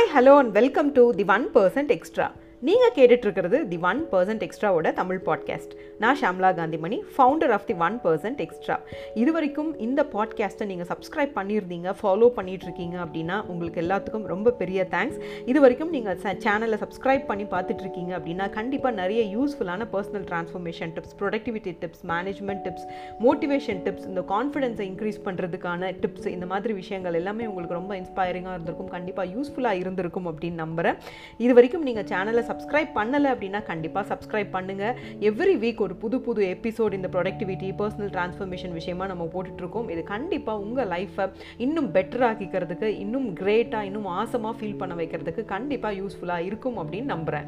hi hello and welcome to the one percent extra நீங்கள் கேட்டுட்ருக்கிறது the one percent எக்ஸ்ட்ராவோட Tamil podcast நான் Shamla Gandhimani founder of the one percent extra இது வரைக்கும் இந்த பாட்காஸ்ட்டை நீங்கள் சப்ஸ்கிரைப் பண்ணியிருந்தீங்க ஃபாலோ பண்ணிகிட்ருக்கீங்க அப்படின்னா உங்களுக்கு எல்லாத்துக்கும் ரொம்ப பெரிய தேங்க்ஸ் இது வரைக்கும் நீங்கள் சேனலை சப்ஸ்கிரைப் பண்ணி பார்த்துட்ருக்கீங்க அப்படின்னா கண்டிப்பாக நிறைய யூஸ்ஃபுல்லான personal transformation tips productivity tips management tips motivation tips இந்த கான்ஃபிடென்ஸை இன்க்ரீஸ் பண்ணுறதுக்கான டிப்ஸ் இந்த மாதிரி விஷயங்கள் எல்லாமே உங்களுக்கு ரொம்ப இன்ஸ்பைரிங்காக இருந்திருக்கும் கண்டிப்பாக யூஸ்ஃபுல்லாக இருந்திருக்கும் அப்படின்னு நம்புகிறேன் இது வரைக்கும் நீங்கள் சேனலை சப்ஸ்கிரைப் பண்ணலை அப்படின்னா கண்டிப்பாக சப்ஸ்கிரைப் பண்ணுங்கள் எவ்ரி வீக் ஒரு புது புது எபிசோட் இந்த ப்ரொடக்டிவிட்டி பர்சனல் ட்ரான்ஸ்ஃபர்மேஷன் விஷயமா நம்ம போட்டுட்ருக்கோம் இது கண்டிப்பாக உங்கள் லைஃப்பை இன்னும் பெட்டர் ஆக்கிக்கிறதுக்கு இன்னும் கிரேட்டாக இன்னும் ஆசமாக ஃபீல் பண்ண வைக்கிறதுக்கு கண்டிப்பாக யூஸ்ஃபுல்லாக இருக்கும் அப்படின்னு நம்புகிறேன்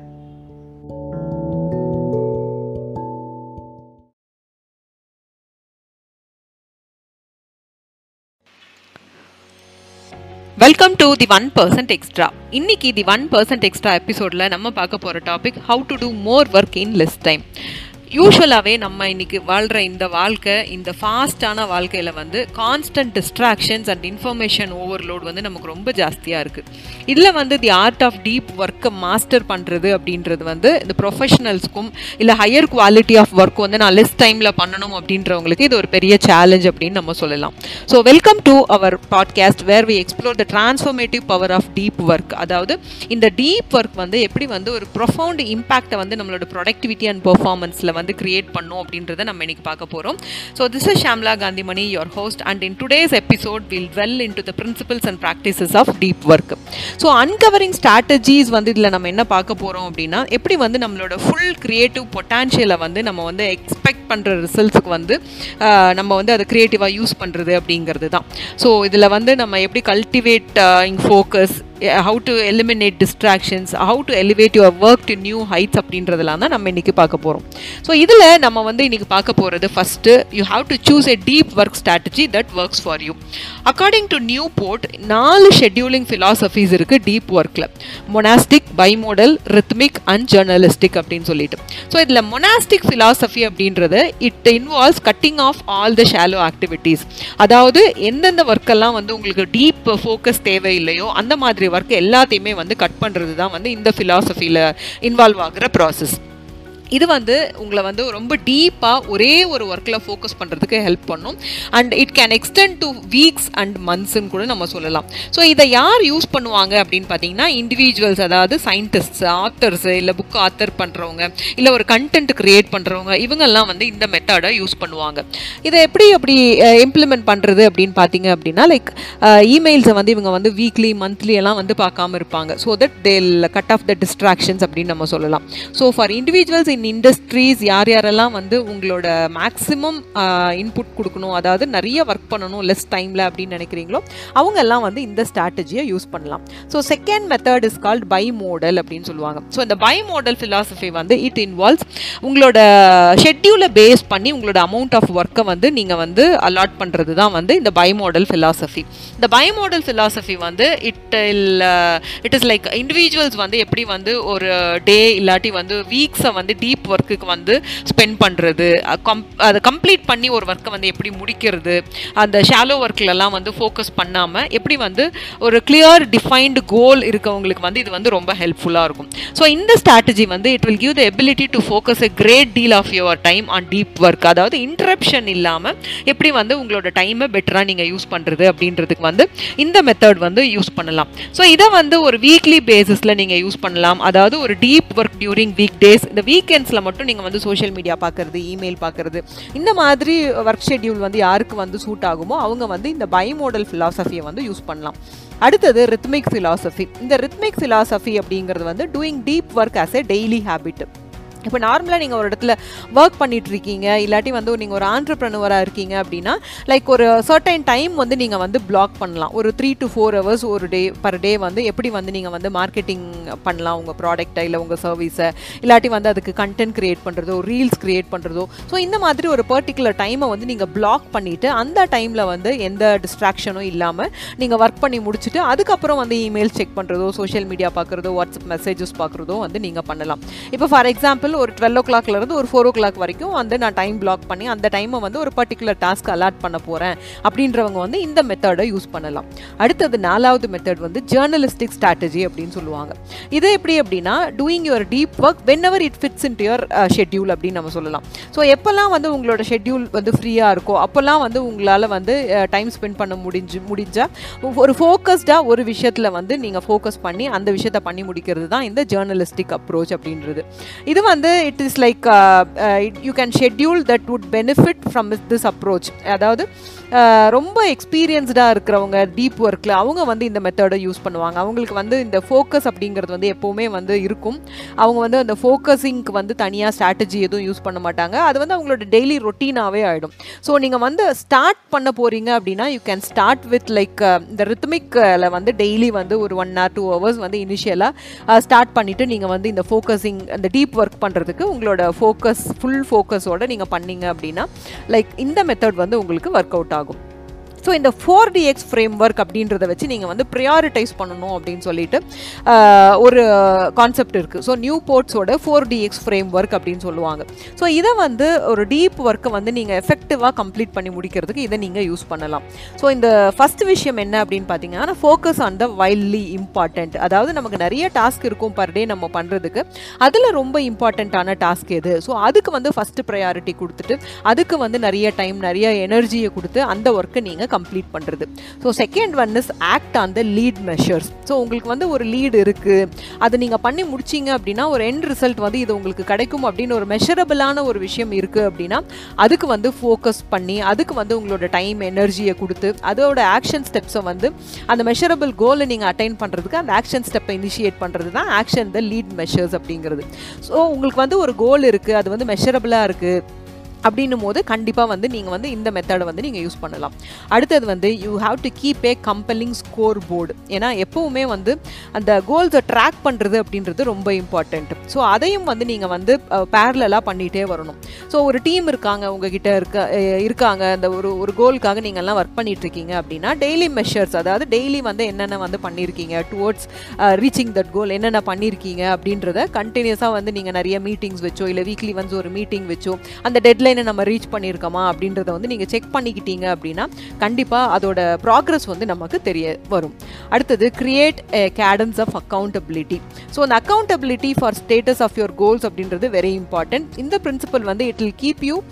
welcome to the one percent extra இன்னைக்கு தி ஒன் பர்சன்ட் எக்ஸ்ட்ரா எபிசோடில் நம்ம பார்க்க போகிற topic how to do more work in less time யூஸ்வலாகவே நம்ம இன்னைக்கு வாழ்கிற இந்த வாழ்க்கை இந்த ஃபாஸ்டான வாழ்க்கையில் வந்து constant distractions and information overload வந்து நமக்கு ரொம்ப ஜாஸ்தியாக இருக்குது இதில் வந்து தி ஆர்ட் ஆஃப் டீப் ஒர்க்கை மாஸ்டர் பண்ணுறது அப்படின்றது வந்து இந்த ப்ரொஃபஷனல்ஸ்க்கும் இல்லை ஹையர் குவாலிட்டி ஆஃப் ஒர்க் வந்து நான் லெஸ் டைமில் பண்ணணும் அப்படின்றவங்களுக்கு இது ஒரு பெரிய சேலஞ்ச் அப்படின்னு நம்ம சொல்லலாம் so welcome to our podcast where we explore the transformative power of deep work அதாவது இந்த டீப் ஒர்க் வந்து எப்படி வந்து ஒரு ப்ரொஃபவுண்ட் இம்பாக்டை வந்து நம்மளோட ப்ரொடக்டிவிட்டி அண்ட் பெர்ஃபார்மன்ஸில் வந்து கிரியேட் பண்ணும் அப்படின்றத நம்ம இன்னைக்கு பார்க்க போகிறோம் so this is Shamla Gandhimani your host and in today's episode will delve into the principles and practices of deep work so uncovering strategies வந்து இதில் நம்ம என்ன பார்க்க போகிறோம் அப்படின்னா எப்படி வந்து நம்மளோட ஃபுல் க்ரியேட்டிவ் பொட்டான்ஷியலை வந்து நம்ம வந்து எக்ஸ்பெக்ட் பண்ணுற ரிசல்ட்ஸுக்கு வந்து நம்ம வந்து அதை க்ரியேட்டிவாக யூஸ் பண்ணுறது அப்படிங்கிறது தான் ஸோ இதில் வந்து நம்ம எப்படி cultivating focus how to eliminate distractions how to elevate your work to new heights அப்படின்றதெல்லாம் தான் நம்ம இன்றைக்கி பார்க்க போகிறோம் ஸோ இதில் நம்ம வந்து இன்றைக்கி பார்க்க போகிறது first you have to choose a deep work strategy that works for you according to Newport நாலு ஷெட்யூலிங் ஃபிலாசபிஸ் இருக்குது டீப் ஒர்க்கில் monastic bimodal rhythmic and journalistic அப்படின்னு சொல்லிட்டு ஸோ இதில் மொனாஸ்டிக் ஃபிலாசபி அப்படின்றது it involves cutting off all the shallow activities அதாவது எந்தெந்த ஒர்க்கெல்லாம் வந்து உங்களுக்கு டீப் ஃபோக்கஸ் தேவையில்லையோ அந்த மாதிரி ஒர்க் எல்லாத்தையுமே வந்து கட் பண்ணுறது தான் வந்து இந்த ஃபிலாசபியில் இன்வால்வ் ஆகிற ப்ராசஸ் இது வந்து உங்களை வந்து ரொம்ப டீப்பாக ஒரே ஒரு ஒர்க்கில் ஃபோக்கஸ் பண்ணுறதுக்கு ஹெல்ப் பண்ணும் and it can extend to weeks and மந்த்ஸ்ன்னு கூட நம்ம சொல்லலாம் ஸோ இதை யார் யூஸ் பண்ணுவாங்க அப்படின்னு பார்த்தீங்கன்னா இண்டிவிஜுவல்ஸ் அதாவது சயின்டிஸ்ட்ஸ் ஆத்தர்ஸ் இல்லை புக் ஆத்தர் பண்ணுறவங்க இல்லை ஒரு கண்டென்ட் க்ரியேட் பண்ணுறவங்க இவங்கெல்லாம் வந்து இந்த மெத்தடை யூஸ் பண்ணுவாங்க இதை எப்படி அப்படி இம்ப்ளிமெண்ட் பண்ணுறது அப்படின்னு பார்த்தீங்க அப்படின்னா லைக் இமெயில்ஸை வந்து இவங்க வந்து வீக்லி மந்த்லி எல்லாம் வந்து பார்க்காம இருப்பாங்க so that they'll cut off the distractions அப்படின்னு நம்ம சொல்லலாம் so for individuals in industries யார் யாரெல்லாம் வந்து உங்களோட மேக்ஸிமம் இன்புட் கொடுக்கணும் அதாவது நிறைய ஒர்க் பண்ணணும் லெஸ் டைமில் அப்படின்னு நினைக்கிறீங்களோ அவங்க எல்லாம் வந்து இந்த ஸ்ட்ராட்டஜியை யூஸ் பண்ணலாம் so second method is called bimodal அப்படின்னு சொல்லுவாங்க ஸோ இந்த பை மோடல் ஃபிலாசபி வந்து இட் இன்வால்வ்ஸ் உங்களோட ஷெட்யூலை பேஸ் பண்ணி உங்களோட அமௌண்ட் ஆஃப் ஒர்க்கை வந்து நீங்கள் வந்து அலாட் பண்ணுறது தான் வந்து இந்த பை மாடல் ஃபிலாசபி இந்த பை மாடல் ஃபிலாசபி வந்து இட் இல் இட் இஸ் லைக் இண்டிவிஜுவல்ஸ் வந்து எப்படி வந்து ஒரு டே இல்லாட்டி வந்து வீக்ஸை வந்து டீப் ஒர்க்குக்கு வந்து ஸ்பெண்ட் பண்ணுறது கம் அதை கம்ப்ளீட் பண்ணி ஒரு ஒர்க்கை வந்து எப்படி முடிக்கிறது அந்த ஷாலோ ஒர்க்லலாம் வந்து ஃபோக்கஸ் பண்ணாமல் எப்படி வந்து ஒரு கிளியர் டிஃபைன்டு கோல் இருக்கவங்களுக்கு வந்து இது வந்து ரொம்ப ஹெல்ப்ஃபுல்லாக இருக்கும் ஸோ இந்த ஸ்ட்ராட்டஜி வந்து it will give the ability to focus a great deal of your time on deep work அதாவது இன்டரப்ஷன் இல்லாமல் எப்படி வந்து உங்களோட டைமை பெட்டராக நீங்கள் யூஸ் பண்ணுறது அப்படின்றதுக்கு வந்து இந்த மெத்தட் வந்து யூஸ் பண்ணலாம் ஸோ இதை வந்து ஒரு வீக்லி பேசிஸில் நீங்கள் யூஸ் பண்ணலாம் அதாவது ஒரு deep work during weekdays இந்த வீக்கெண்ட்ஸில் மட்டும் நீங்கள் வந்து சோஷியல் மீடியா பார்க்குறது இமெயில் பார்க்குறது இந்த மாதிரி ஒர்க் ஷெட்யூல் வந்து யாருக்கு வந்து சூட் ஆகுமோ அவங்க வந்து இந்த பை மாடல் ஃபிலாசபியை வந்து யூஸ் பண்ணலாம் அடுத்தது ரித்மிக் ஃபிலாசபி இந்த ரித்மிக் ஃபிலாசபி அப்படிங்கிறது வந்து doing deep work as a daily habit இப்போ நார்மலாக நீங்கள் ஒரு இடத்துல ஒர்க் பண்ணிட்டு இருக்கீங்க இல்லாட்டி வந்து நீங்கள் ஒரு ஆண்டர்ப்ரனவராக இருக்கீங்க அப்படின்னா லைக் ஒரு சர்டைன் டைம் வந்து நீங்கள் வந்து பிளாக் பண்ணலாம் ஒரு த்ரீ டு ஃபோர் ஹவர்ஸ் ஒரு டே பர் டே வந்து எப்படி வந்து நீங்கள் வந்து மார்க்கெட்டிங் பண்ணலாம் உங்கள் ப்ராடக்டை இல்லை உங்கள் சர்வீஸை இல்லாட்டி வந்து அதுக்கு கண்டென்ட் க்ரியேட் பண்ணுறதோ ரீல்ஸ் க்ரியேட் பண்ணுறதோ ஸோ இந்த மாதிரி ஒரு பர்டிகுலர் டைமை வந்து நீங்கள் பிளாக் பண்ணிவிட்டு அந்த டைமில் வந்து எந்த டிஸ்ட்ராக்ஷனும் இல்லாமல் நீங்கள் ஒர்க் பண்ணி முடிச்சுட்டு அதுக்கப்புறம் வந்து இமெயில் செக் பண்ணுறதோ சோஷியல் மீடியா பார்க்குறதோ வாட்ஸ்அப் மெசேஜஸ் பார்க்குறதோ வந்து நீங்கள் பண்ணலாம் இப்போ ஃபார் எக்ஸாம்பிள் எக்ஸாம்பிள் ஒரு டுவெல் ஓ கிளாக்லேருந்து ஒரு ஃபோர் ஓ கிளாக் வரைக்கும் வந்து நான் டைம் பிளாக் பண்ணி அந்த டைமை வந்து ஒரு பர்டிகுலர் டாஸ்க் அலாட் பண்ண போகிறேன் அப்படின்றவங்க வந்து இந்த மெத்தடை யூஸ் பண்ணலாம் அடுத்தது நாலாவது மெத்தட் வந்து ஜேர்னலிஸ்டிக் ஸ்ட்ராட்டஜி அப்படின்னு சொல்லுவாங்க இது எப்படி அப்படின்னா doing your deep work whenever it fits in your schedule அப்படின்னு நம்ம சொல்லலாம் ஸோ எப்போல்லாம் வந்து உங்களோட ஷெட்யூல் வந்து ஃப்ரீயாக இருக்கோ அப்போல்லாம் வந்து உங்களால் வந்து டைம் ஸ்பெண்ட் பண்ண முடிஞ்சு முடிஞ்சால் ஒரு ஃபோக்கஸ்டாக ஒரு விஷயத்தில் வந்து நீங்கள் ஃபோக்கஸ் பண்ணி அந்த விஷயத்தை பண்ணி முடிக்கிறது தான் இந்த ஜேர்னலிஸ்டிக் அப்ரோச் அப்படின்றது இது வந்து it is like you can schedule that would benefit from this approach அதாவது ரொம்ப எக்ஸ்பீரியன்ஸ்டாக இருக்கிறவங்க டீப் ஒர்க்கில் அவங்க வந்து இந்த மெத்தடை யூஸ் பண்ணுவாங்க அவங்களுக்கு வந்து இந்த ஃபோக்கஸ் அப்படிங்கிறது வந்து எப்போவுமே வந்து இருக்கும் அவங்க வந்து அந்த ஃபோக்கஸிங்க்கு வந்து தனியாக ஸ்ட்ராட்டஜி எதுவும் யூஸ் பண்ண மாட்டாங்க அது வந்து அவங்களோட டெய்லி ரொட்டீனாகவே ஆகிடும் ஸோ நீங்கள் வந்து ஸ்டார்ட் பண்ண போகிறீங்க அப்படின்னா you can start with like இந்த ரித்மிக்கில் வந்து டெய்லி வந்து ஒரு ஒன் ஆர் டூ ஹவர்ஸ் வந்து இனிஷியலாக ஸ்டார்ட் பண்ணிவிட்டு நீங்கள் வந்து இந்த ஃபோக்கஸிங் அந்த டீப் ஒர்க் பண்ணுறதுக்கு உங்களோட ஃபோக்கஸ் ஃபுல் ஃபோக்கஸோட நீங்கள் பண்ணீங்க அப்படின்னா லைக் இந்த மெத்தட் வந்து உங்களுக்கு ஒர்க் அவுட் ஆகும் ஸோ இந்த ஃபோர் டிஎக்ஸ் ஃப்ரேம் ஒர்க் அப்படின்றத வச்சு நீங்கள் வந்து ப்ரியாரிட்டைஸ் பண்ணணும் அப்படின்னு சொல்லிட்டு ஒரு கான்செப்ட் இருக்குது ஸோ நியூ போர்ட்ஸோட ஃபோர் டிஎக்ஸ் ஃப்ரேம் ஒர்க் அப்படின்னு சொல்லுவாங்க ஸோ இதை வந்து ஒரு டீப் ஒர்க்கை வந்து நீங்கள் எஃபெக்டிவாக கம்ப்ளீட் பண்ணி முடிக்கிறதுக்கு இதை நீங்கள் யூஸ் பண்ணலாம் ஸோ இந்த ஃபஸ்ட் விஷயம் என்ன அப்படின்னு பார்த்தீங்கன்னா focus on the wildly important அதாவது நமக்கு நிறைய டாஸ்க் இருக்கும் பர் டே நம்ம பண்ணுறதுக்கு அதில் ரொம்ப இம்பார்ட்டண்ட்டான டாஸ்க் எது ஸோ அதுக்கு வந்து ஃபஸ்ட்டு ப்ரையாரிட்டி கொடுத்துட்டு அதுக்கு வந்து நிறைய டைம் நிறைய எனர்ஜியை கொடுத்து அந்த ஒர்க்கை நீங்கள் கம்ப்ளீட் பண்ணுறது so second one is act on the lead measures so உங்களுக்கு வந்து ஒரு லீடு இருக்குது அதை நீங்கள் பண்ணி முடிச்சிங்க அப்படின்னா ஒரு எண்ட் ரிசல்ட் வந்து இது உங்களுக்கு கிடைக்கும் அப்படின்னு ஒரு மெஷரபிளான ஒரு விஷயம் இருக்குது அப்படின்னா அதுக்கு வந்து ஃபோக்கஸ் பண்ணி அதுக்கு வந்து உங்களோட டைம் எனர்ஜியை கொடுத்து அதோட ஆக்ஷன் ஸ்டெப்ஸை வந்து அந்த மெஷரபிள் கோலை நீங்கள் அட்டைன் பண்ணுறதுக்கு அந்த ஆக்ஷன் ஸ்டெப்பை இனிஷியேட் பண்ணுறது தான் ஆக்ஷன் த லீட் மெஷர்ஸ் அப்படிங்கிறது ஸோ உங்களுக்கு வந்து ஒரு கோல் இருக்குது அது வந்து மெஷரபிளாக இருக்குது அப்படின்னும் போது கண்டிப்பாக வந்து நீங்கள் வந்து இந்த மெத்தடை வந்து நீங்கள் யூஸ் பண்ணலாம் அடுத்தது வந்து you have to keep a compelling scoreboard ஏன்னா எப்போவுமே வந்து அந்த கோல்ஸை ட்ராக் பண்ணுறது அப்படின்றது ரொம்ப இம்பார்ட்டண்ட் ஸோ அதையும் வந்து நீங்கள் வந்து பேரலாக பண்ணிகிட்டே வரணும் ஸோ ஒரு டீம் இருக்காங்க உங்ககிட்ட இருக்க இருக்காங்க அந்த ஒரு ஒரு கோலுக்காக நீங்கள்லாம் ஒர்க் பண்ணிட்டு இருக்கீங்க அப்படின்னா டெய்லி மெஷர்ஸ் அதாவது டெய்லி வந்து என்னென்ன வந்து பண்ணியிருக்கீங்க டுவோர்ட்ஸ் ரீச்சிங் தட் கோல் என்னென்ன பண்ணியிருக்கீங்க அப்படின்றத கண்டினியூஸாக வந்து நீங்கள் நிறைய மீட்டிங்ஸ் வச்சோ இல்லை வீக்லி வந்து ஒரு மீட்டிங் வச்சோ அந்த டெட்லைனை நம்ம ரீச் பண்ணியிருக்கோமா அப்படின்றத வந்து நீங்கள் செக் பண்ணிக்கிட்டீங்க அப்படின்னா கண்டிப்பாக அதோட ப்ராக்ரஸ் வந்து நமக்கு தெரிய வரும் அடுத்தது create cadence of accountability so அந்த accountability for status of your goals அப்படின்றது வெரி இம்பார்ட்டன்ட் இந்த பிரின்சிபல் வந்து it will keep you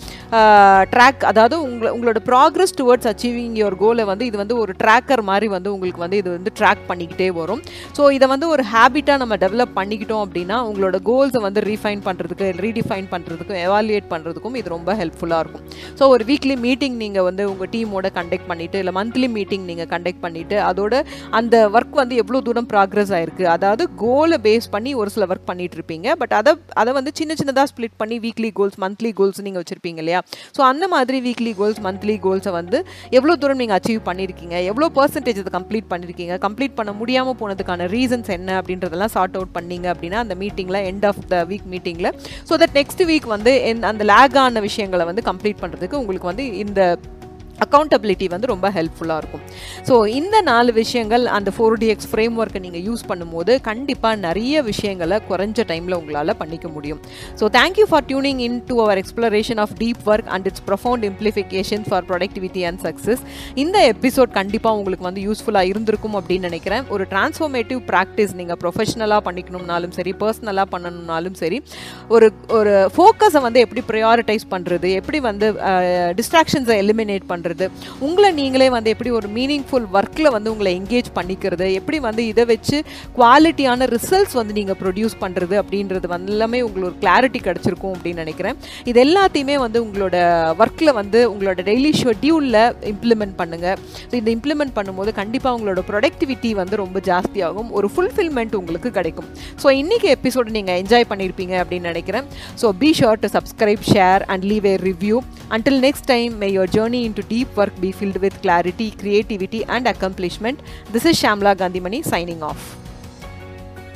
track அதாவது உங்களை உங்களோட ப்ராக்ரஸ் டுவர்ட்ஸ் அச்சீவிங் யுவர் கோலை வந்து இது வந்து ஒரு ட்ராக்கர் மாதிரி வந்து உங்களுக்கு வந்து இது வந்து ட்ராக் பண்ணிக்கிட்டே வரும் ஸோ இதை வந்து ஒரு ஹேபிட்டாக நம்ம டெவலப் பண்ணிக்கிட்டோம் அப்படின்னா உங்களோட கோல்ஸை வந்து ரீஃபைன் பண்ணுறதுக்கு ரீடிஃபைன் பண்ணுறதுக்கும் எவாலுவேட் பண்ணுறதுக்கும் இது ரொம்ப ஹெல்ப்ஃபுல்லாக இருக்கும் ஸோ ஒரு வீக்லி மீட்டிங் நீங்கள் வந்து உங்கள் டீமோட கண்டக்ட் பண்ணிவிட்டு இல்லை மந்த்லி மீட்டிங் நீங்கள் கண்டக்ட் பண்ணிவிட்டு அதோட அந்த ஒர்க் வந்து எவ்வளோ தூரம் ப்ராக்ரஸ் ஆயிருக்கு அதாவது கோலை பேஸ் பண்ணி ஒரு சில ஒர்க் பண்ணிட்டு இருப்பீங்க பட் அதை அதை வந்து சின்ன சின்னதாக ஸ்ப்ளிட் பண்ணி வீக்லி கோல்ஸ் மந்த்லி கோல்ஸ் நீங்கள் வச்சுருப்பீங்க இல்லையா ஸோ அந்த மாதிரி வீக்லி கோல்ஸ் மந்த்லி கோல்ஸை வந்து எவ்வளோ தூரம் நீங்கள் அச்சீவ் பண்ணியிருக்கீங்க எவ்வளோ பர்சன்டேஜ் அதை கம்ப்ளீட் பண்ணியிருக்கீங்க கம்ப்ளீட் பண்ண முடியாமல் போனதுக்கான ரீசன்ஸ் என்ன அப்படின்றதெல்லாம் சார்ட் அவுட் பண்ணீங்க அப்படின்னா அந்த மீட்டிங்கில் எண்ட் ஆஃப் த வீக் மீட்டிங்கில் ஸோ தட் நெக்ஸ்ட் வீக் வந்து அந்த லேக் ஆன விஷயங்களை வந்து கம்ப்ளீட் பண்ணுறதுக்கு உங்களுக்கு வந்து இந்த அக்கௌண்டபிலிட்டி வந்து ரொம்ப ஹெல்ப்ஃபுல்லாக இருக்கும் ஸோ இந்த நாலு விஷயங்கள் அந்த ஃபோர் டிஎக்ஸ் ஃப்ரேம் ஒர்க்கை நீங்கள் யூஸ் பண்ணும்போது கண்டிப்பாக நிறைய விஷயங்களை குறைஞ்ச டைமில் உங்களால் பண்ணிக்க முடியும் so thank you for tuning in to our exploration of deep work and its profound implication for productivity and success இந்த எபிசோட் கண்டிப்பாக உங்களுக்கு வந்து யூஸ்ஃபுல்லாக இருந்திருக்கும் அப்படின்னு நினைக்கிறேன் ஒரு டிரான்ஸ்ஃபார்மேட்டிவ் ப்ராக்டிஸ் நீங்கள் ப்ரொஃபஷனலாக பண்ணிக்கணும்னாலும் சரி பர்சனலாக பண்ணணும்னாலும் சரி ஒரு ஒரு ஃபோக்கஸை வந்து எப்படி ப்ரையாரிட்டைஸ் பண்ணுறது எப்படி வந்து டிஸ்ட்ராக்ஷன்ஸை எலிமினேட் பண்ணுறது உங்களை நீங்களே வந்து எப்படி ஒரு மீனிங்ஃபுல் ஒர்க்கில் வந்து உங்களை என்கேஜ் பண்ணிக்கிறது எப்படி வந்து இதை வச்சு குவாலிட்டியான ரிசல்ட்ஸ் வந்து நீங்கள் ப்ரொடியூஸ் பண்ணுறது அப்படின்றது வந்து எல்லாமே உங்களுக்கு ஒரு கிளாரிட்டி கிடச்சிருக்கும் அப்படின்னு நினைக்கிறேன் இது எல்லாத்தையுமே வந்து உங்களோட ஒர்க்கில் வந்து உங்களோட டெய்லி ஷெட்யூலில் இம்ப்ளிமெண்ட் பண்ணுங்கள் ஸோ இந்த இம்ப்ளிமெண்ட் பண்ணும்போது கண்டிப்பாக உங்களோட ப்ரொடக்டிவிட்டி வந்து ரொம்ப ஜாஸ்தியாகும் ஒரு ஃபுல்ஃபில்மெண்ட் உங்களுக்கு கிடைக்கும் ஸோ இன்றைக்கி எபிசோடு நீங்கள் என்ஜாய் பண்ணியிருப்பீங்க அப்படின்னு நினைக்கிறேன் so be sure to subscribe share and leave a review until next time may your journey into deep work be filled with clarity creativity and accomplishment this is shamla gandhimani signing off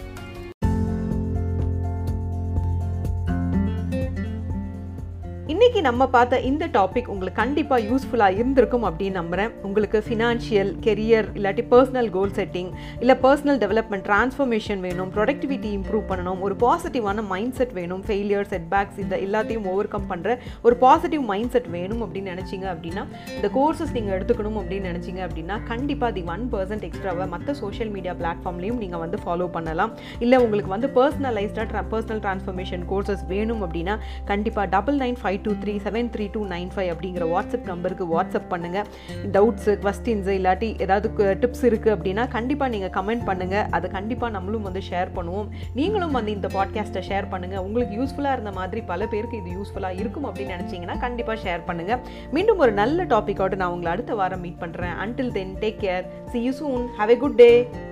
இன்னைக்கு இன்னைக்கு நம்ம பார்த்த இந்த topic உங்களுக்கு கண்டிப்பாக யூஸ்ஃபுல்லாக இருந்திருக்கும் அப்படின்னு நம்புகிறேன் உங்களுக்கு ஃபினான்ஷியல் கெரியர் இல்லாட்டி பர்சனல் கோல் செட்டிங் இல்லை பர்சனல் டெவலப்மெண்ட் ட்ரான்ஸ்ஃபர்மேஷன் வேணும் ப்ரொடக்டிவிட்டி இம்ப்ரூவ் பண்ணணும் ஒரு பாசிட்டிவான மைண்ட் செட் வேணும் ஃபெயிலியர் செட்பேக்ஸ் இந்த எல்லாத்தையும் ஓவர் கம் பண்ணுற ஒரு பாசிட்டிவ் மைண்ட் செட் வேணும் அப்படின்னு நினச்சிங்க அப்படின்னா இந்த கோர்சஸ் நீங்கள் எடுத்துக்கணும் அப்படின்னு நினச்சிங்க அப்படின்னா கண்டிப்பாக தி ஒன் பர்சன்ட் எக்ஸ்ட்ராவை மற்ற சோஷியல் மீடியா பிளாட்ஃபார்ம்லையும் நீங்கள் வந்து ஃபாலோ பண்ணலாம் இல்லை உங்களுக்கு வந்து பர்சனலைஸ்டாக ட்ரா பர்சனல் ட்ரான்ஸ்ஃபர்மேஷன் கோர்சஸ் வேணும் அப்படின்னா கண்டிப்பாக double nine five two three seven three two nine five அப்படிங்கிற வாட்ஸ்அப் நம்பருக்கு வாட்ஸ்அப் பண்ணுங்கள் டவுட்ஸு கொஸ்டின்ஸு இல்லாட்டி ஏதாவது டிப்ஸ் இருக்குது அப்படின்னா கண்டிப்பாக நீங்கள் கமெண்ட் பண்ணுங்கள் அதை கண்டிப்பாக நம்மளும் வந்து ஷேர் பண்ணுவோம் நீங்களும் வந்து இந்த பாட்காஸ்ட்டை ஷேர் பண்ணுங்கள் உங்களுக்கு யூஸ்ஃபுல்லாக இருந்த மாதிரி பல பேருக்கு இது யூஸ்ஃபுல்லாக இருக்கும் அப்படின்னு நினச்சிங்கன்னா கண்டிப்பாக ஷேர் பண்ணுங்கள் மீண்டும் ஒரு நல்ல டாப்பிக்கோடு நான் உங்களை அடுத்த வாரம் மீட் பண்ணுறேன் until then take care see you soon have a good day